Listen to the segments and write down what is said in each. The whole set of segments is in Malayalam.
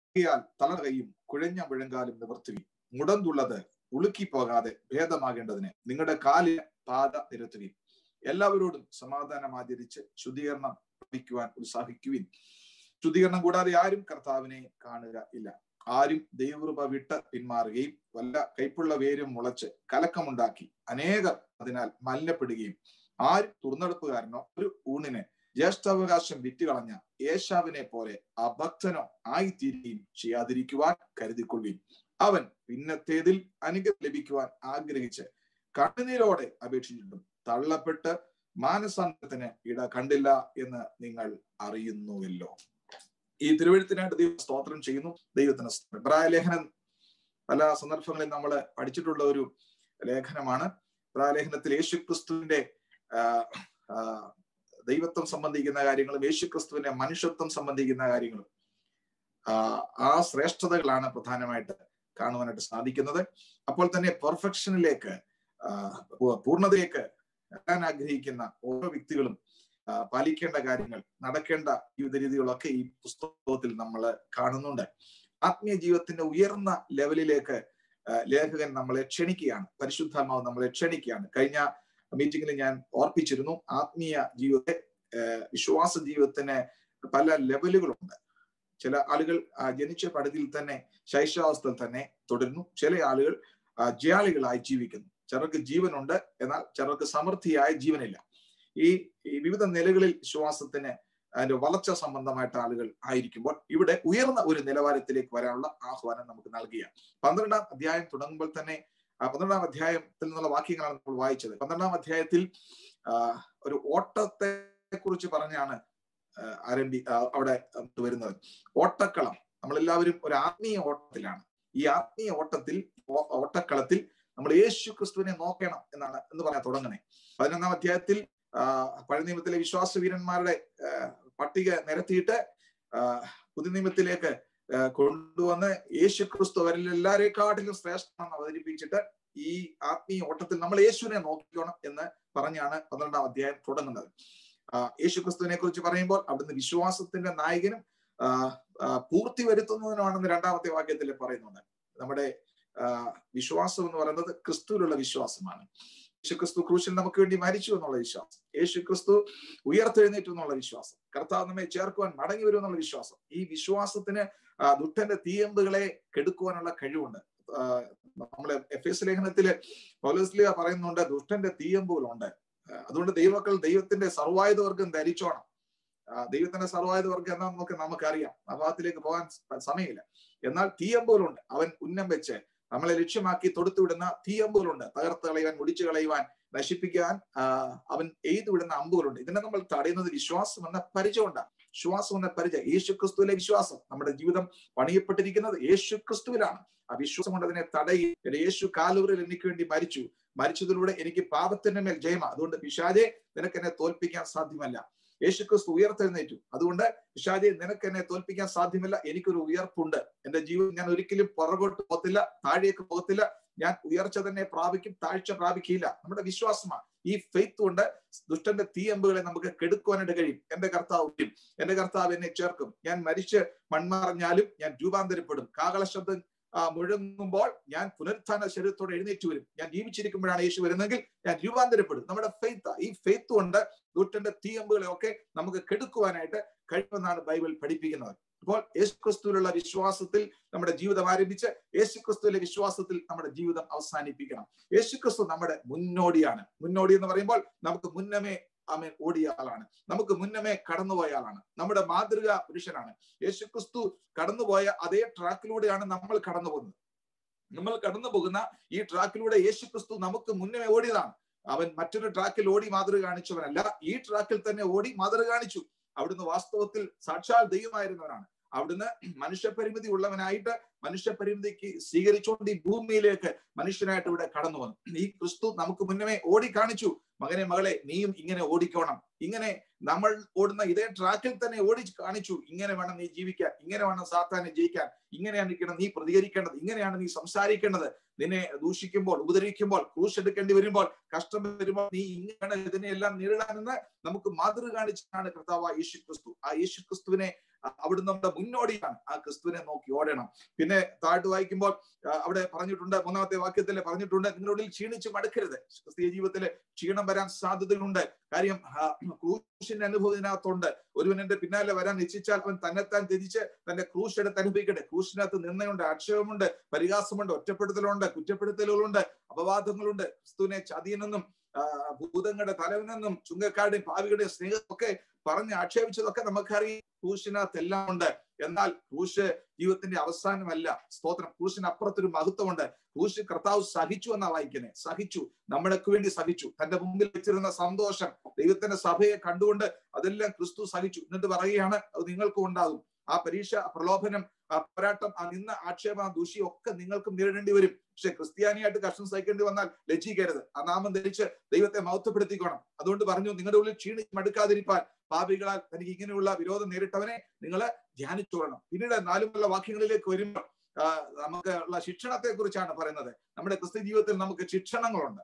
ആകയാൽ തളർകയും കുഴഞ്ഞ മുഴങ്കാലും നിവർത്തുകയും മുടന്തുള്ളത് ഉളുക്കി പോകാതെ ഭേദമാകേണ്ടതിന് നിങ്ങളുടെ കാലിന് പാത നിരത്തുകയും എല്ലാവരോടും സമാധാനം ആചരിച്ച് ശുദ്ധീകരണം ലഭിക്കുവാൻ ഉത്സാഹിക്കുവിൻ ശുദ്ധീകരണം കൂടാതെ ആരും കർത്താവിനെ കാണുക ഇല്ല ആരും ദൈവകൃപ വിട്ട് പിന്മാറുകയും വല്ല കൈപ്പുള്ള വേരും മുളച്ച് കലക്കമുണ്ടാക്കി അനേകർ അതിനാൽ മലിനപ്പെടുകയും ആരും തുറന്നെടുപ്പുകാരനോ ഒരു ഊണിന് ജ്യേഷ്ഠാവകാശം വിറ്റുകളഞ്ഞ യേശാവിനെ പോലെ അഭക്തനോ ആയിത്തീരുകയും ചെയ്യാതിരിക്കുവാൻ കരുതിക്കൊള്ളുകയും അവൻ പിന്നത്തേതിൽ അനുഗ്രഹം ലഭിക്കുവാൻ ആഗ്രഹിച്ച് കണ്ണുനീരോടെ അപേക്ഷിച്ചിട്ടും തള്ളപ്പെട്ട് മാനസാന്തരത്തിന് ഇട കണ്ടില്ല എന്ന് നിങ്ങൾ അറിയുന്നുവല്ലോ ഈ തിരുവഴുത്തിനായിട്ട് ദൈവം സ്തോത്രം ചെയ്യുന്നു ദൈവത്തിന് ഇബ്രായ ലേഖനം പല സന്ദർഭങ്ങളിൽ നമ്മൾ പഠിച്ചിട്ടുള്ള ഒരു ലേഖനമാണ് ഇബ്രായ ലേഖനത്തിൽ യേശു ക്രിസ്തുവിന്റെ ദൈവത്വം സംബന്ധിക്കുന്ന കാര്യങ്ങളും യേശു ക്രിസ്തുവിന്റെ മനുഷ്യത്വം സംബന്ധിക്കുന്ന കാര്യങ്ങളും ആ ശ്രേഷ്ഠതകളാണ് പ്രധാനമായിട്ട് കാണുവാനായിട്ട് സാധിക്കുന്നത് അപ്പോൾ തന്നെ പെർഫെക്ഷനിലേക്ക് പൂർണ്ണതയിലേക്ക് എത്താൻ ആഗ്രഹിക്കുന്ന ഓരോ വ്യക്തികളും പാലിക്കേണ്ട കാര്യങ്ങൾ നടക്കേണ്ട ജീവിത രീതികളൊക്കെ ഈ പുസ്തകത്തിൽ നമ്മൾ കാണുന്നുണ്ട് ആത്മീയ ജീവിതത്തിന്റെ ഉയർന്ന ലെവലിലേക്ക് ലേഖകൻ നമ്മളെ ക്ഷണിക്കുകയാണ് പരിശുദ്ധാത്മാവ് നമ്മളെ ക്ഷണിക്കുകയാണ് കഴിഞ്ഞ മീറ്റിംഗിൽ ഞാൻ ഓർപ്പിച്ചിരുന്നു ആത്മീയ ജീവിതത്തെ വിശ്വാസ ജീവിതത്തിന് പല ലെവലുകളുണ്ട് ചില ആളുകൾ ജനിച്ച പടുതിയിൽ തന്നെ ശൈശവാവസ്ഥയിൽ തന്നെ തുടരുന്നു ചില ആളുകൾ ജയാളികളായി ജീവിക്കുന്നു ചിലർക്ക് ജീവനുണ്ട് എന്നാൽ ചിലർക്ക് സമൃദ്ധിയായ ജീവനില്ല ഈ വിവിധ നിലകളിൽ വിശ്വാസത്തിന് അതിന്റെ വളർച്ച സംബന്ധമായിട്ട് ആളുകൾ ആയിരിക്കുമ്പോൾ ഇവിടെ ഉയർന്ന ഒരു നിലവാരത്തിലേക്ക് വരാനുള്ള ആഹ്വാനം നമുക്ക് നൽകിയ പന്ത്രണ്ടാം അധ്യായം തുടങ്ങുമ്പോൾ തന്നെ പന്ത്രണ്ടാം അധ്യായത്തിൽ നിന്നുള്ള വാക്യങ്ങളാണ് നമ്മൾ വായിച്ചത് പന്ത്രണ്ടാം അധ്യായത്തിൽ ഒരു ഓട്ടത്തെ കുറിച്ച് പറഞ്ഞാണ് ആരംഭി അവിടെ വരുന്നത് ഓട്ടക്കളം നമ്മളെല്ലാവരും ഒരു ആത്മീയ ഓട്ടത്തിലാണ് ഈ ആത്മീയ ഓട്ടത്തിൽ ഓട്ടക്കളത്തിൽ നമ്മൾ യേശു ക്രിസ്തുവിനെ നോക്കണം എന്നാണ് എന്ന് പറയാൻ തുടങ്ങണേ പതിനൊന്നാം അധ്യായത്തിൽ പഴയ നിയമത്തിലെ വിശ്വാസ വീരന്മാരുടെ പട്ടിക നിരത്തിയിട്ട് പുതിയ നിയമത്തിലേക്ക് കൊണ്ടുവന്ന് യേശു ക്രിസ്തു അവരിൽ എല്ലാരെക്കാട്ടിലും ശ്രേഷ്ഠമെന്ന് അവതരിപ്പിച്ചിട്ട് ഈ ആത്മീയ ഓട്ടത്തിൽ നമ്മൾ യേശുവിനെ നോക്കിക്കണം എന്ന് പറഞ്ഞാണ് പന്ത്രണ്ടാം അധ്യായം തുടങ്ങുന്നത് യേശു ക്രിസ്തുവിനെ കുറിച്ച് പറയുമ്പോൾ അവിടുന്ന് വിശ്വാസത്തിന്റെ നായകനും പൂർത്തി വരുത്തുന്നതിനുമാണെന്ന് രണ്ടാമത്തെ വാക്യത്തിൽ പറയുന്നുണ്ട് നമ്മുടെ വിശ്വാസം എന്ന് പറയുന്നത് ക്രിസ്തുവിലുള്ള വിശ്വാസമാണ് യേശു ക്രിസ്തു ക്രൂശിൽ നമുക്ക് വേണ്ടി മരിച്ചു എന്നുള്ള വിശ്വാസം യേശു ക്രിസ്തു ഉയർത്തെഴുന്നേറ്റു എന്നുള്ള വിശ്വാസം കർത്താവ് നമ്മെ ചേർക്കുവാൻ മടങ്ങി വരും എന്നുള്ള വിശ്വാസം ഈ വിശ്വാസത്തിന് ദുഷ്ടന്റെ തീയമ്പുകളെ കെടുക്കുവാനുള്ള കഴിവുണ്ട് നമ്മളെ എഫ് എസ് ലേഖനത്തില് പൗലോസ്ലിയ പറയുന്നുണ്ട് ദുഷ്ടന്റെ തീയമ്പുകളുണ്ട് അതുകൊണ്ട് ദൈവക്കൾ ദൈവത്തിന്റെ സർവായുധവർഗം ധരിച്ചോണം ദൈവത്തിന്റെ സർവായുധവർഗം എന്നാ നമുക്ക് നമുക്കറിയാം ആ ഭാഗത്തിലേക്ക് പോകാൻ സമയമില്ല എന്നാൽ തീയമ്പുകളുണ്ട് അവൻ ഉന്നം വെച്ച് നമ്മളെ ലക്ഷ്യമാക്കി തൊടുത്തുവിടുന്ന തീയമ്പുകളുണ്ട് തകർത്ത് കളയുവാൻ ഒടിച്ചു കളയുവാൻ നശിപ്പിക്കാൻ അവൻ എയ്തു വിടുന്ന അമ്പുകളുണ്ട് ഇതിനെ നമ്മൾ തടയുന്നത് വിശ്വാസം എന്ന പരിചയം ഉണ്ടാണ് വിശ്വാസം എന്ന പരിചയം യേശു ക്രിസ്തുവിലെ വിശ്വാസം നമ്മുടെ ജീവിതം പണിയപ്പെട്ടിരിക്കുന്നത് യേശു ക്രിസ്തുവിലാണ് ആ വിശ്വാസം കൊണ്ട് അതിനെ തടയി യേശു കാലൂരിൽ എനിക്ക് വേണ്ടി മരിച്ചു മരിച്ചതിലൂടെ എനിക്ക് പാപത്തിന്റെ മേൽ ജയമ അതുകൊണ്ട് പിശാജെ നിനക്ക് എന്നെ തോൽപ്പിക്കാൻ സാധ്യമല്ല യേശു ക്രിസ്തു ഉയർത്തെഴുന്നേറ്റു അതുകൊണ്ട് പിശാജെ നിനക്ക് എന്നെ തോൽപ്പിക്കാൻ സാധ്യമല്ല എനിക്കൊരു ഉയർപ്പുണ്ട് എന്റെ ജീവിതം ഞാൻ ഒരിക്കലും പുറകോട്ട് പോകത്തില്ല താഴേക്ക് പോകത്തില്ല ഞാൻ ഉയർച്ച തന്നെ പ്രാപിക്കും താഴ്ച പ്രാപിക്കില്ല നമ്മുടെ വിശ്വാസമാണ് ഈ ഫെയ്ത്ത് കൊണ്ട് ദുഷ്ടന്റെ തീയമ്പുകളെ നമുക്ക് കെടുക്കുവാനായിട്ട് കഴിയും എന്റെ കർത്താവ് വരും എന്റെ കർത്താവ് എന്നെ ചേർക്കും ഞാൻ മരിച്ച് മൺമറഞ്ഞാലും ഞാൻ രൂപാന്തരപ്പെടും കാകള ശബ്ദം മുഴങ്ങുമ്പോൾ ഞാൻ പുനരുത്ഥാന ശരീരത്തോടെ എഴുന്നേറ്റ് വരും ഞാൻ ജീവിച്ചിരിക്കുമ്പോഴാണ് യേശു വരുന്നെങ്കിൽ ഞാൻ രൂപാന്തരപ്പെടും നമ്മുടെ ഫെയ്ത്ത് ഈ ഫെയ്ത്ത് കൊണ്ട് ദുഷ്ടന്റെ തീയമ്പുകളെ ഒക്കെ നമുക്ക് കെടുക്കുവാനായിട്ട് കഴിയുമെന്നാണ് ബൈബിൾ പഠിപ്പിക്കുന്നത് അപ്പോൾ യേശുക്രിസ്തുവിലുള്ള വിശ്വാസത്തിൽ നമ്മുടെ ജീവിതം ആരംഭിച്ച് യേശുക്രിസ്തുവിലെ വിശ്വാസത്തിൽ നമ്മുടെ ജീവിതം അവസാനിപ്പിക്കണം യേശുക്രിസ്തു നമ്മുടെ മുന്നോടിയാണ് മുന്നോടി എന്ന് പറയുമ്പോൾ നമുക്ക് മുന്നമേ ആമേൻ ഓടിയ ആളാണ് നമുക്ക് മുന്നമേ കടന്നുപോയ ആളാണ് നമ്മുടെ മാതൃക പുരുഷനാണ് യേശുക്രിസ്തു കടന്നുപോയ അതേ ട്രാക്കിലൂടെയാണ് നമ്മൾ കടന്നു പോകുന്നത് നമ്മൾ കടന്നു പോകുന്ന ഈ ട്രാക്കിലൂടെ യേശുക്രിസ്തു നമുക്ക് മുന്നമേ ഓടിയതാണ് അവൻ മറ്റൊരു ട്രാക്കിൽ ഓടി മാതൃക കാണിച്ചവനല്ല ഈ ട്രാക്കിൽ തന്നെ ഓടി മാതൃക കാണിച്ചു അവിടുന്ന് വാസ്തവത്തിൽ സാക്ഷാൽ ദൈവമായിരുന്നവനാണ് അവിടുന്ന് മനുഷ്യപരിമിതി ഉള്ളവനായിട്ട് മനുഷ്യപരിമിതിക്ക് സ്വീകരിച്ചുകൊണ്ട് ഈ ഭൂമിയിലേക്ക് മനുഷ്യനായിട്ട് ഇവിടെ കടന്നു വന്നു ഈ ക്രിസ്തു നമുക്ക് മുന്നമേ ഓടി കാണിച്ചു മകനെ മകളെ നീയും ഇങ്ങനെ ഓടിക്കോണം ഇങ്ങനെ നമ്മൾ ഓടുന്ന ഇതേ ട്രാക്കിൽ തന്നെ ഓടി കാണിച്ചു ഇങ്ങനെ വേണം നീ ജീവിക്കാൻ ഇങ്ങനെ വേണം സാത്താനെ ജയിക്കാൻ ഇങ്ങനെയാണ് നീ പ്രതികരിക്കേണ്ടത് ഇങ്ങനെയാണ് നീ സംസാരിക്കേണ്ടത് നിന്നെ ദൂഷിക്കുമ്പോൾ ഉപദ്രവിക്കുമ്പോൾ ക്രൂശ് എടുക്കേണ്ടി വരുമ്പോൾ കഷ്ടം വരുമ്പോൾ നീ ഇങ്ങനെ ഇതിനെയെല്ലാം നേരിടാനെന്ന് നമുക്ക് മാതൃക കാണിച്ചാണ് കർത്താവ് യേശു ക്രിസ്തു ആ യേശു ക്രിസ്തുവിനെ അവിടുന്ന് നമ്മുടെ മുന്നോടിയാണ് ആ ക്രിസ്തുവിനെ നോക്കി ഓടണം പിന്നെ താഴ്ത്തു വായിക്കുമ്പോൾ അവിടെ പറഞ്ഞിട്ടുണ്ട് മൂന്നാമത്തെ വാക്യത്തിൽ പറഞ്ഞിട്ടുണ്ട് നിങ്ങളുടെ ക്ഷീണിച്ച് മടുക്കരുത് ക്രിസ്തീയ ജീവിതത്തിൽ ക്ഷീണം വരാൻ സാധ്യതയുണ്ട് കാര്യം ക്രൂശിന്റെ അനുഭവത്തിനകത്തുണ്ട് ഒരുവൻ എന്റെ പിന്നാലെ വരാൻ ഇച്ഛിച്ചാൽ അവൻ തന്നെത്താൻ തിരിച്ച് തന്റെ ക്രൂശ് എടുത്ത് അനുഭവിക്കട്ടെ ക്രൂശിനകത്ത് നിന്നയുണ്ട് ആക്ഷേപമുണ്ട് പരിഹാസമുണ്ട് ഒറ്റപ്പെടുത്തലുണ്ട് കുറ്റപ്പെടുത്തലുകളുണ്ട് അപവാദങ്ങളുണ്ട് ക്രിസ്തുവിനെ ചതിയനെന്നും ഭൂതങ്ങളുടെ തലവനെന്നും ചുങ്കക്കാരുടെയും ഭാവികളുടെയും സ്നേഹമൊക്കെ പറഞ്ഞ് ആക്ഷേപിച്ചതൊക്കെ നമുക്കറിയാം ക്രൂശിനകത്ത് എല്ലാം ഉണ്ട് എന്നാൽ ക്രൂശ് ജീവിതത്തിന്റെ അവസാനമല്ല സ്തോത്രം ക്രൂശിന് അപ്പുറത്തൊരു മഹത്വമുണ്ട് ക്രൂശ് കർത്താവ് സഹിച്ചു എന്നാ വായിക്കുന്നത് സഹിച്ചു നമ്മൾക്ക് വേണ്ടി സഹിച്ചു തന്റെ മുമ്പിൽ വെച്ചിരുന്ന സന്തോഷം ദൈവത്തിന്റെ സഭയെ കണ്ടുകൊണ്ട് അതെല്ലാം ക്രിസ്തു സഹിച്ചു എന്നിട്ട് പറയുകയാണ് അത് നിങ്ങൾക്കും ഉണ്ടാകും ആ പരീക്ഷ പ്രലോഭനം ആ പോരാട്ടം ആ നിന്ന ആക്ഷേപം ആ ദൂഷ്യം ഒക്കെ നിങ്ങൾക്കും നേരിടേണ്ടി വരും പക്ഷെ ക്രിസ്ത്യാനിയായിട്ട് കഷ്ടം സഹിക്കേണ്ടി വന്നാൽ ലജ്ജിക്കരുത് ആ നാമം ധരിച്ച് ദൈവത്തെ മഹത്വപ്പെടുത്തിക്കോണം അതുകൊണ്ട് പറഞ്ഞു നിങ്ങളുടെ ഉള്ളിൽ ക്ഷീണിച്ച് മടുക്കാതിരിപ്പാൻ പാപികളാൽ തനിക്ക് ഇങ്ങനെയുള്ള വിരോധം നേരിട്ടവനെ നിങ്ങൾ ധ്യാനിച്ചോളണം പിന്നീട് നാലുമുള്ള വാക്യങ്ങളിലേക്ക് വരുമ്പോൾ നമുക്ക് ഉള്ള ശിക്ഷണത്തെ കുറിച്ചാണ് പറയുന്നത് നമ്മുടെ ക്രിസ്ത്യ ജീവിതത്തിൽ നമുക്ക് ശിക്ഷണങ്ങളുണ്ട്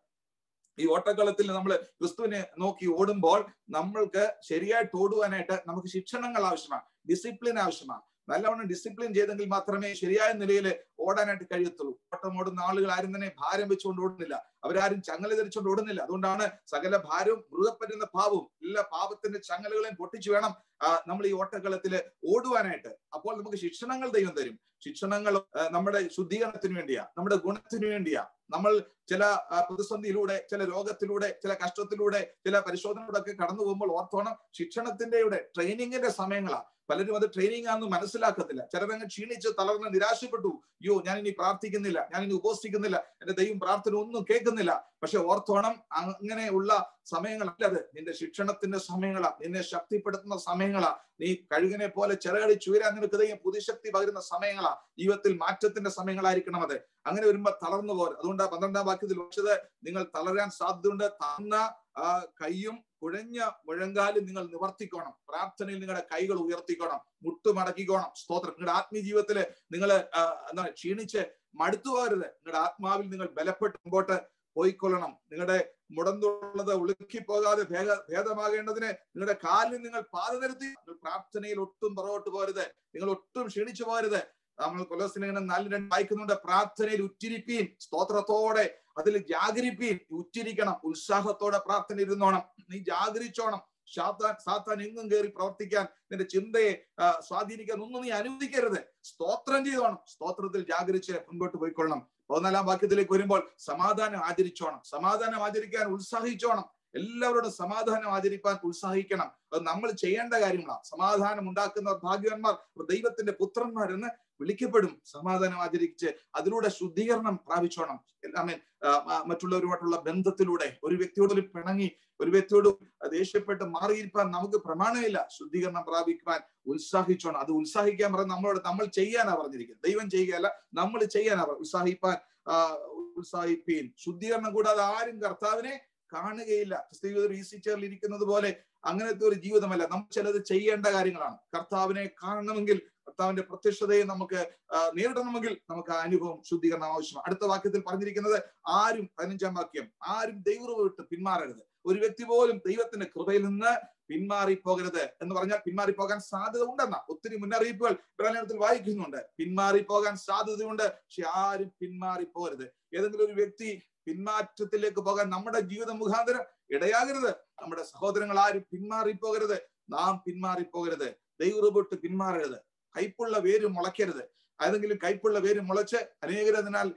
ഈ ഓട്ടക്കളത്തിൽ നമ്മൾ ക്രിസ്തുവിനെ നോക്കി ഓടുമ്പോൾ നമ്മൾക്ക് ശരിയായിട്ട് ഓടുവാനായിട്ട് നമുക്ക് ശിക്ഷണങ്ങൾ ആവശ്യമാണ് ഡിസിപ്ലിൻ ആവശ്യമാണ് നല്ലവണ്ണം ഡിസിപ്ലിൻ ചെയ്തെങ്കിൽ മാത്രമേ ശരിയായ നിലയിൽ ഓടാനായിട്ട് കഴിയത്തുള്ളൂ ഓട്ടം ഓടുന്ന ആളുകൾ ആരും തന്നെ ഭാരം വെച്ചുകൊണ്ട് ഓടുന്നില്ല അവരാരും ചങ്ങല ധരിച്ചുകൊണ്ട് ഓടുന്നില്ല അതുകൊണ്ടാണ് സകല ഭാരവും മൃഗപ്പറ്റുന്ന പാവവും എല്ലാ പാപത്തിന്റെ ചങ്ങലകളെയും പൊട്ടിച്ചു വേണം നമ്മൾ ഈ ഓട്ടക്കളത്തിൽ ഓടുവാനായിട്ട് അപ്പോൾ നമുക്ക് ശിക്ഷണങ്ങൾ ദൈവം തരും ശിക്ഷണങ്ങൾ നമ്മുടെ ശുദ്ധീകരണത്തിന് വേണ്ടിയാ നമ്മുടെ ഗുണത്തിന് വേണ്ടിയാ നമ്മൾ ചില പ്രതിസന്ധിയിലൂടെ ചില രോഗത്തിലൂടെ ചില കഷ്ടത്തിലൂടെ ചില പരിശോധനയിലൂടെ ഒക്കെ കടന്നു പോകുമ്പോൾ ഓർത്തോണം ശിക്ഷണത്തിന്റെ ട്രെയിനിങ്ങിന്റെ സമയങ്ങളാ പലരും അത് ട്രെയിനിങ് ആണെന്ന് മനസ്സിലാക്കത്തില്ല ചിലരങ്ങ് ക്ഷീണിച്ച് തളർന്ന് നിരാശപ്പെട്ടു അയ്യോ ഞാൻ ഇനി പ്രാർത്ഥിക്കുന്നില്ല ഞാൻ ഇനി ഉപസിക്കുന്നില്ല എന്റെ ദൈവം പ്രാർത്ഥന ഒന്നും കേൾക്കുന്നില്ല പക്ഷെ ഓർത്തോണം അങ്ങനെയുള്ള സമയങ്ങളല്ല അത് നിന്റെ ശിക്ഷണത്തിന്റെ സമയങ്ങളാ നിന്നെ ശക്തിപ്പെടുത്തുന്ന സമയങ്ങളാ നീ കഴുകിനെ പോലെ ചിറകടി ചുയരാൻ നിനക്ക് ദൈവം പുതുശക്തി പകരുന്ന സമയങ്ങളാ ജീവിതത്തിൽ മാറ്റത്തിന്റെ സമയങ്ങളായിരിക്കണം അത് അങ്ങനെ വരുമ്പോ തളർന്നു പോരും അതുകൊണ്ട് ആ പന്ത്രണ്ടാം വാക്യത്തിൽ വെച്ചത് നിങ്ങൾ തളരാൻ സാധ്യതയുണ്ട് തന്ന ആ കൈയും കുഴഞ്ഞ മുഴങ്കാലും നിങ്ങൾ നിവർത്തിക്കോണം പ്രാർത്ഥനയിൽ നിങ്ങളുടെ കൈകൾ ഉയർത്തിക്കോണം മുട്ടുമടക്കിക്കോണം സ്തോത്രം നിങ്ങളുടെ ആത്മീയ ജീവിതത്തില് നിങ്ങൾ എന്താണ് ക്ഷീണിച്ച് മടുത്തു പോകരുത് നിങ്ങളുടെ ആത്മാവിൽ നിങ്ങൾ ബലപ്പെട്ട് മുമ്പോട്ട് പോയിക്കൊള്ളണം നിങ്ങളുടെ മുടന്തുള്ളത് ഒളുക്കി പോകാതെ ഭേദ ഭേദമാകേണ്ടതിന് നിങ്ങളുടെ കാലിൽ നിങ്ങൾ പാത നിരത്തി പ്രാർത്ഥനയിൽ ഒട്ടും പുറകോട്ട് പോരുത് നിങ്ങൾ ഒട്ടും ക്ഷീണിച്ചു പോരുത് നമ്മൾ കൊലോസിലേഖനം നാലിൽ രണ്ട് വായിക്കുന്നുണ്ട് പ്രാർത്ഥനയിൽ ഉറ്റിരിപ്പീൻ സ്തോത്രത്തോടെ അതിൽ ജാഗരിപ്പീൻ ഉറ്റിരിക്കണം ഉത്സാഹത്തോടെ പ്രാർത്ഥന ഇരുന്നോണം നീ ജാഗരിച്ചോണം സാത്താൻ സാത്താൻ എങ്ങും കയറി പ്രവർത്തിക്കാൻ നിന്റെ ചിന്തയെ സ്വാധീനിക്കാൻ ഒന്നും നീ അനുവദിക്കരുത് സ്തോത്രം ചെയ്തോണം സ്തോത്രത്തിൽ ജാഗരിച്ച് മുൻപോട്ട് പോയിക്കൊള്ളണം പതിനാലാം വാക്യത്തിലേക്ക് വരുമ്പോൾ സമാധാനം ആചരിച്ചോണം സമാധാനം ആചരിക്കാൻ ഉത്സാഹിച്ചോണം എല്ലാവരോടും സമാധാനം ആചരിക്കാൻ ഉത്സാഹിക്കണം അത് നമ്മൾ ചെയ്യേണ്ട കാര്യങ്ങളാണ് സമാധാനം ഉണ്ടാക്കുന്ന ഭാഗ്യവാന്മാർ ദൈവത്തിന്റെ പുത്രന്മാരെന്ന് വിളിക്കപ്പെടും സമാധാനം ആചരിച്ച് അതിലൂടെ ശുദ്ധീകരണം പ്രാപിച്ചോണം എല്ലാമേ മറ്റുള്ളവരുമായിട്ടുള്ള ബന്ധത്തിലൂടെ ഒരു വ്യക്തിയോട് പിണങ്ങി ഒരു വ്യക്തിയോട് ദേഷ്യപ്പെട്ട് മാറിയിരിക്കാൻ നമുക്ക് പ്രമാണമില്ല ശുദ്ധീകരണം പ്രാപിക്കുവാൻ ഉത്സാഹിച്ചോണം അത് ഉത്സാഹിക്കാൻ പറഞ്ഞ നമ്മളോട് നമ്മൾ ചെയ്യാനാ പറഞ്ഞിരിക്കുന്നത് ദൈവം ചെയ്യുകയല്ല നമ്മൾ ചെയ്യാനാ ഉത്സാഹിപ്പാൻ ഉത്സാഹിപ്പീൻ ശുദ്ധീകരണം കൂടാതെ ആരും കർത്താവിനെ കാണുകയില്ല ക്രിസ്തീയ ഈസി ചെയറിൽ ഇരിക്കുന്നത് പോലെ അങ്ങനത്തെ ഒരു ജീവിതമല്ല നമ്മൾ ചിലത് ചെയ്യേണ്ട കാര്യങ്ങളാണ് കർത്താവിനെ കാണണമെങ്കിൽ കർത്താവിന്റെ പ്രത്യക്ഷതയെ നമുക്ക് നേരിടണമെങ്കിൽ നമുക്ക് ആ അനുഭവം ശുദ്ധീകരണം ആവശ്യമാണ് അടുത്ത വാക്യത്തിൽ പറഞ്ഞിരിക്കുന്നത് ആരും പതിനഞ്ചാം വാക്യം ആരും ദൈവം വിട്ട് പിന്മാറരുത് ഒരു വ്യക്തി പോലും ദൈവത്തിന്റെ കൃപയിൽ നിന്ന് പിന്മാറിപ്പോകരുത് എന്ന് പറഞ്ഞാൽ പിന്മാറിപ്പോകാൻ സാധ്യത ഉണ്ടെന്ന ഒത്തിരി മുന്നറിയിപ്പുകൾ പ്രളയത്തിൽ വായിക്കുന്നുണ്ട് പിന്മാറിപ്പോകാൻ സാധ്യതയുണ്ട് പക്ഷെ ആരും പിന്മാറിപ്പോകരുത് ഏതെങ്കിലും ഒരു വ്യക്തി പിന്മാറ്റത്തിലേക്ക് പോകാൻ നമ്മുടെ ജീവിത മുഖാന്തരം ഇടയാകരുത് നമ്മുടെ സഹോദരങ്ങൾ ആരും പിന്മാറിപ്പോകരുത് നാം പിന്മാറിപ്പോകരുത് ദൈവറുപൊട്ട് പിന്മാറരുത് കൈപ്പുള്ള വേര് മുളയ്ക്കരുത് ഏതെങ്കിലും കൈപ്പുള്ള വേര് മുളച്ച് അനേകർ അതിനാൽ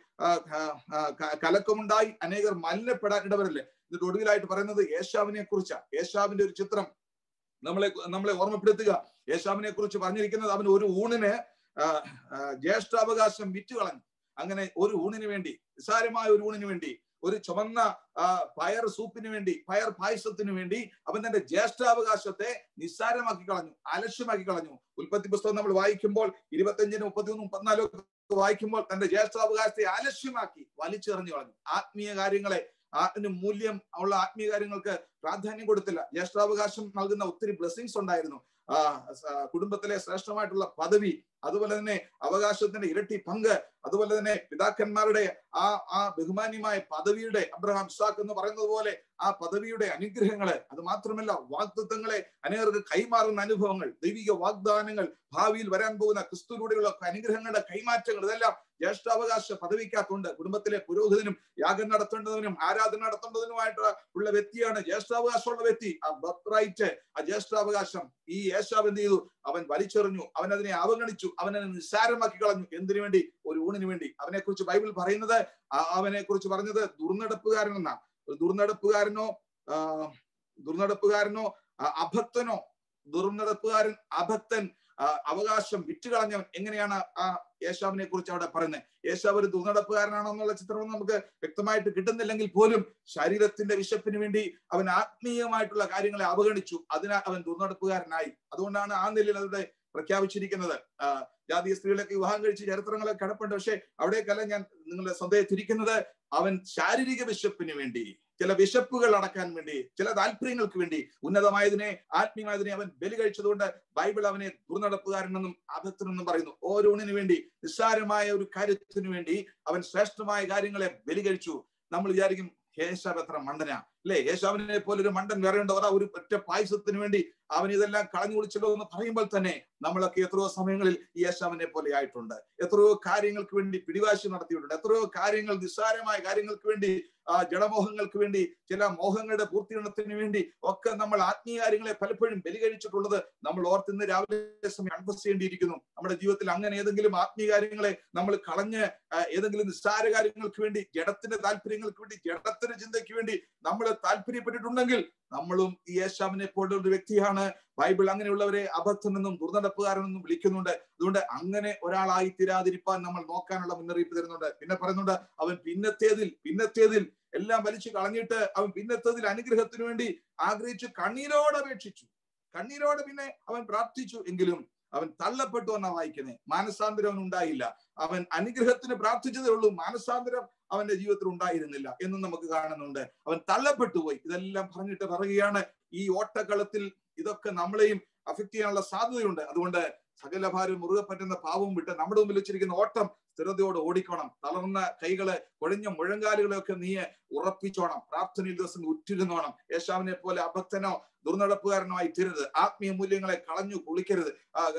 കലക്കമുണ്ടായി അനേകർ മലിനപ്പെടാൻ ഇടവരല്ലേ ഇത് ഒടുവിലായിട്ട് പറയുന്നത് യേശാവിനെ കുറിച്ചാണ് യേശാവിന്റെ ഒരു ചിത്രം നമ്മളെ നമ്മളെ ഓർമ്മപ്പെടുത്തുക യേശാവിനെ കുറിച്ച് പറഞ്ഞിരിക്കുന്നത് അവൻ ഒരു ഊണിന് ജ്യേഷ്ഠാവകാശം വിറ്റ് കളഞ്ഞു അങ്ങനെ ഒരു ഊണിന് വേണ്ടി നിസ്സാരമായ ഒരു ഊണിന് വേണ്ടി ഒരു ചുമന്ന പയർ സൂപ്പിന് വേണ്ടി പയർ പായസത്തിന് വേണ്ടി അവൻ തന്റെ ജ്യേഷ്ഠാവകാശത്തെ നിസ്സാരമാക്കി കളഞ്ഞു അലക്ഷ്യമാക്കി കളഞ്ഞു ഉൽപ്പത്തി പുസ്തകം നമ്മൾ വായിക്കുമ്പോൾ ഇരുപത്തഞ്ചിന് മുപ്പത്തിയൊന്ന് മുപ്പത്തിനാലും വായിക്കുമ്പോൾ തന്റെ ജ്യേഷ്ഠാവകാശത്തെ അലക്ഷ്യമാക്കി വലിച്ചെറിഞ്ഞു കളഞ്ഞു ആത്മീയ കാര്യങ്ങളെ അതിന് മൂല്യം ഉള്ള ആത്മീയ കാര്യങ്ങൾക്ക് പ്രാധാന്യം കൊടുത്തില്ല ജ്യേഷ്ഠാവകാശം നൽകുന്ന ഒത്തിരി ബ്ലെസ്സിങ്സ് ഉണ്ടായിരുന്നു ആ കുടുംബത്തിലെ ശ്രേഷ്ഠമായിട്ടുള്ള പദവി അതുപോലെ തന്നെ അവകാശത്തിന്റെ ഇരട്ടി പങ്ക് അതുപോലെ തന്നെ പിതാക്കന്മാരുടെ ആ ആ ബഹുമാന്യമായ പദവിയുടെ അബ്രഹാം ഇസാഖ് എന്ന് പറയുന്നത് പോലെ ആ പദവിയുടെ അനുഗ്രഹങ്ങള് അത് മാത്രമല്ല വാഗ്ദത്വങ്ങളെ അനേകർക്ക് കൈമാറുന്ന അനുഭവങ്ങൾ ദൈവിക വാഗ്ദാനങ്ങൾ ഭാവിയിൽ വരാൻ പോകുന്ന ക്രിസ്തുവിലൂടെയുള്ള അനുഗ്രഹങ്ങളുടെ കൈമാറ്റങ്ങൾ ഇതെല്ലാം ജ്യേഷ്ഠാവകാശ പദവിക്കകത്തുണ്ട് കുടുംബത്തിലെ പുരോഹിതനും യാഗം നടത്തേണ്ടതിനും ആരാധന നടത്തേണ്ടതിനുമായിട്ട് ഉള്ള വ്യക്തിയാണ് ജ്യേഷ്ഠാവകാശമുള്ള വ്യക്തി ആ ബർത്ത് റൈറ്റ് ആ ജ്യേഷ്ഠാവകാശം ഈ യേശാവ് എന്ത് ചെയ്തു അവൻ വലിച്ചെറിഞ്ഞു അവൻ അതിനെ അവഗണിച്ചു അവൻ അതിനെ നിസ്സാരമാക്കി കളഞ്ഞു എന്തിനു വേണ്ടി ഒരു ഊണിന് വേണ്ടി അവനെ കുറിച്ച് ബൈബിൾ പറയുന്നത് അവനെ കുറിച്ച് പറഞ്ഞത് ദുർനടപ്പുകാരൻ എന്നാ ഒരു ദുർനടപ്പുകാരനോ ആ ദുർനടപ്പുകാരനോ അഭക്തനോ ദുർനടപ്പുകാരൻ അഭക്തൻ അവകാശം വിറ്റുകളഞ്ഞവൻ എങ്ങനെയാണ് ആ യേശാവിനെ കുറിച്ച് അവിടെ പറയുന്നത് യേശാവ് ഒരു ദുർനടപ്പുകാരനാണെന്നുള്ള ചിത്രം നമുക്ക് വ്യക്തമായിട്ട് കിട്ടുന്നില്ലെങ്കിൽ പോലും ശരീരത്തിന്റെ വിശപ്പിന് വേണ്ടി അവൻ ആത്മീയമായിട്ടുള്ള കാര്യങ്ങളെ അവഗണിച്ചു അതിനാൽ അവൻ ദുർനടപ്പുകാരനായി അതുകൊണ്ടാണ് ആ നിലയിൽ അവിടെ പ്രഖ്യാപിച്ചിരിക്കുന്നത് ജാതീയ സ്ത്രീകളൊക്കെ വിവാഹം കഴിച്ച് ചരിത്രങ്ങളൊക്കെ കിടപ്പുണ്ട് പക്ഷെ അവിടേക്കല്ല ഞാൻ നിങ്ങളുടെ ശ്രദ്ധയെ തിരിക്കുന്നത് അവൻ ശാരീരിക വിശപ്പിന് വേണ്ടി ചില വിശപ്പുകൾ അടക്കാൻ വേണ്ടി ചില താല്പര്യങ്ങൾക്ക് വേണ്ടി ഉന്നതമായതിനെ ആത്മീയമായതിനെ അവൻ ബലി കഴിച്ചതുകൊണ്ട് ബൈബിൾ അവനെ ദുർനടപ്പുകാരനെന്നും അഭക്തനെന്നും പറയുന്നു ഓരോന്നിനു വേണ്ടി നിസ്സാരമായ ഒരു കാര്യത്തിനു വേണ്ടി അവൻ ശ്രേഷ്ഠമായ കാര്യങ്ങളെ ബലി കഴിച്ചു നമ്മൾ വിചാരിക്കും യേശാവ് എത്ര മണ്ടനാ അല്ലെ യേശാവിനെ പോലെ ഒരു മണ്ടൻ വേറെ ഉണ്ടോ അതാ ഒരു ഒറ്റ പായസത്തിന് വേണ്ടി അവൻ ഇതെല്ലാം കളഞ്ഞു കുളിച്ചല്ലോ എന്ന് പറയുമ്പോൾ തന്നെ നമ്മളൊക്കെ എത്രയോ സമയങ്ങളിൽ ഈ യേശാവിനെ പോലെ ആയിട്ടുണ്ട് എത്രയോ കാര്യങ്ങൾക്ക് വേണ്ടി പിടിവാശി നടത്തിയിട്ടുണ്ട് എത്രയോ കാര്യങ്ങൾ നിസ്സാരമായ കാര്യങ്ങൾക്ക് വേണ്ടി ആ ജഡമോഹങ്ങൾക്ക് വേണ്ടി ചില മോഹങ്ങളുടെ പൂർത്തീകരണത്തിന് വേണ്ടി ഒക്കെ നമ്മൾ ആത്മീയ കാര്യങ്ങളെ പലപ്പോഴും ബലി കഴിച്ചിട്ടുള്ളത് നമ്മൾ ഓർത്തിന്ന് രാവിലെ സമയം കൺഫസ് ചെയ്യേണ്ടിയിരിക്കുന്നു നമ്മുടെ ജീവിതത്തിൽ അങ്ങനെ ഏതെങ്കിലും ആത്മീയ കാര്യങ്ങളെ നമ്മൾ കളഞ്ഞ് ഏതെങ്കിലും നിസ്സാര കാര്യങ്ങൾക്ക് വേണ്ടി ജഡത്തിന്റെ താല്പര്യങ്ങൾക്ക് വേണ്ടി ജഡത്തിന്റെ ചിന്തയ്ക്ക് വേണ്ടി നമ്മൾ താല്പര്യപ്പെട്ടിട്ടുണ്ടെങ്കിൽ നമ്മളും ഈ യേശാവിനെ പോലുള്ള ഒരു വ്യക്തിയാണ് ബൈബിൾ അങ്ങനെയുള്ളവരെ അബദ്ധമെന്നും ദുർനടപ്പുകാരനെന്നും വിളിക്കുന്നുണ്ട് അതുകൊണ്ട് അങ്ങനെ ഒരാളായി തീരാതിരിപ്പാൻ നമ്മൾ നോക്കാനുള്ള മുന്നറിയിപ്പ് തരുന്നുണ്ട് പിന്നെ പറയുന്നുണ്ട് അവൻ പിന്നത്തേതിൽ പിന്നത്തേതിൽ എല്ലാം വലിച്ചു കളഞ്ഞിട്ട് അവൻ പിന്നത്തേതിൽ അനുഗ്രഹത്തിന് വേണ്ടി ആഗ്രഹിച്ചു കണ്ണീരോടെ അപേക്ഷിച്ചു കണ്ണീരോടെ പിന്നെ അവൻ പ്രാർത്ഥിച്ചു എങ്കിലും അവൻ തള്ളപ്പെട്ടു എന്നാ വായിക്കുന്നത് മാനസാന്തരം അവൻ ഉണ്ടായില്ല അവൻ അനുഗ്രഹത്തിന് പ്രാർത്ഥിച്ചതേ ഉള്ളൂ മാനസാന്തരം അവന്റെ ജീവിതത്തിൽ ഉണ്ടായിരുന്നില്ല എന്നും നമുക്ക് കാണുന്നുണ്ട് അവൻ തള്ളപ്പെട്ടു പോയി ഇതെല്ലാം പറഞ്ഞിട്ട് പറയുകയാണ് ഈ ഓട്ടക്കളത്തിൽ ഇതൊക്കെ നമ്മളെയും അഫക്ട് ചെയ്യാനുള്ള സാധ്യതയുണ്ട് അതുകൊണ്ട് സകല ഭാരം മുറുകെ പറ്റുന്ന പാവവും വിട്ട് നമ്മുടെ മുമ്പിൽ വെച്ചിരിക്കുന്ന ഓട്ടം സ്ഥിരതയോടെ ഓടിക്കണം തളർന്ന കൈകള് കൊഴിഞ്ഞ മുഴങ്കാലുകളെയൊക്കെ നീ ഉറപ്പിച്ചോണം പ്രാർത്ഥനയിൽ ദിവസം ഉറ്റിരുന്നോണം യേശാവിനെ പോലെ അഭക്തനോ ദുർനടപ്പുകാരനോ ആയി തീരരുത് ആത്മീയ മൂല്യങ്ങളെ കളഞ്ഞു കുളിക്കരുത്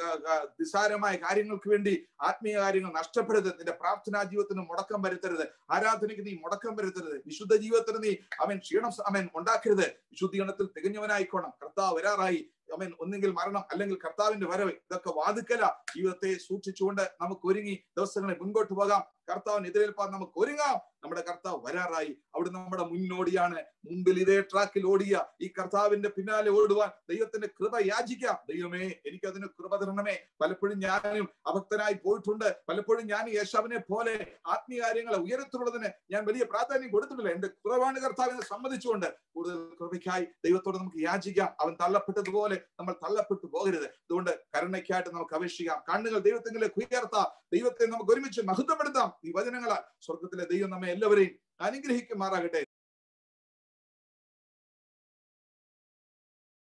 നിസാരമായ കാര്യങ്ങൾക്ക് വേണ്ടി ആത്മീയ കാര്യങ്ങൾ നഷ്ടപ്പെടരുത് നിന്റെ പ്രാർത്ഥനാ ജീവിതത്തിന് മുടക്കം വരുത്തരുത് ആരാധനയ്ക്ക് നീ മുടക്കം വരുത്തരുത് വിശുദ്ധ ജീവിതത്തിന് നീ അവൻ ക്ഷീണം അവൻ ഉണ്ടാക്കരുത് വിശുദ്ധീകരണത്തിൽ തികഞ്ഞവനായിക്കോണം കർത്താവ് വരാറായി അവൻ ഒന്നെങ്കിൽ മരണം അല്ലെങ്കിൽ കർത്താവിന്റെ വരവ് ഇതൊക്കെ വാതുക്കല ജീവിതത്തെ സൂക്ഷിച്ചുകൊണ്ട് നമുക്ക് ഒരുങ്ങി ദിവസങ്ങളെ മുൻപോട്ട് പോകാം കർത്താവിന് എതിരേൽപ്പാൻ നമുക്ക് ഒരുങ്ങാം നമ്മുടെ കർത്താവ് വരാറായി അവിടെ നമ്മുടെ മുന്നോടിയാണ് മുമ്പിൽ ഇതേ ട്രാക്കിൽ ഓടിയ ഈ കർത്താവിന്റെ പിന്നാലെ ഓടുവാൻ ദൈവത്തിന്റെ കൃപ യാചിക്കാം ദൈവമേ എനിക്ക് അതിന് കൃപ തരണമേ പലപ്പോഴും ഞാനും അഭക്തനായി പോയിട്ടുണ്ട് പലപ്പോഴും ഞാൻ യേശാവിനെ പോലെ ആത്മീയ കാര്യങ്ങളെ ഉയരത്തുള്ളതിന് ഞാൻ വലിയ പ്രാധാന്യം കൊടുത്തിട്ടില്ല എന്റെ കുറവാണ് കർത്താവിനെ സമ്മതിച്ചുകൊണ്ട് കൂടുതൽ കൃപയ്ക്കായി ദൈവത്തോട് നമുക്ക് യാചിക്കാം അവൻ തള്ളപ്പെട്ടതുപോലെ നമ്മൾ തള്ളപ്പെട്ടു പോകരുത് അതുകൊണ്ട് കരുണയ്ക്കായിട്ട് നമുക്ക് അപേക്ഷിക്കാം കണ്ണുകൾ ദൈവത്തിലേക്ക് ഉയർത്താം ദൈവത്തെ നമുക്ക് ഒരുമിച്ച് മഹത്വപ്പെടുത്താം ഈ വചനങ്ങളാൽ സ്വർഗത്തിലെ ദൈവം നമ്മെ എല്ലാവരെയും അനുഗ്രഹിക്കുമാറാകട്ടെ